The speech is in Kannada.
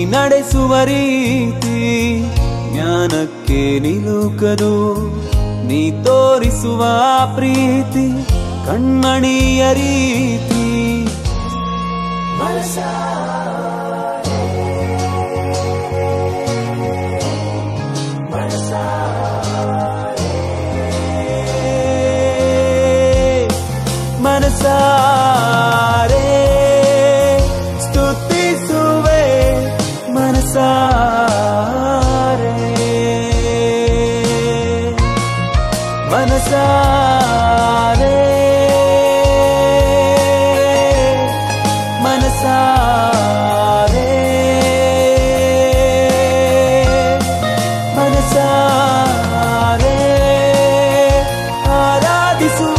ನಡೆಸುವ ರೀತಿ ಜ್ಞಾನಕ್ಕೆ ನಿಲುಕದು ನೀ ತೋರಿಸುವ ಪ್ರೀತಿ ಕಣ್ಮಣಿಯ ರೀತಿ ಮನಸಾರೆ ಸ್ತುತಿಸುವೆ ಮನಸಾರೆ ಮನಸಾರೆ ಮನಸಾರೆ ಮನಸಾರೆ ಆರಾಧಿಸುವೆ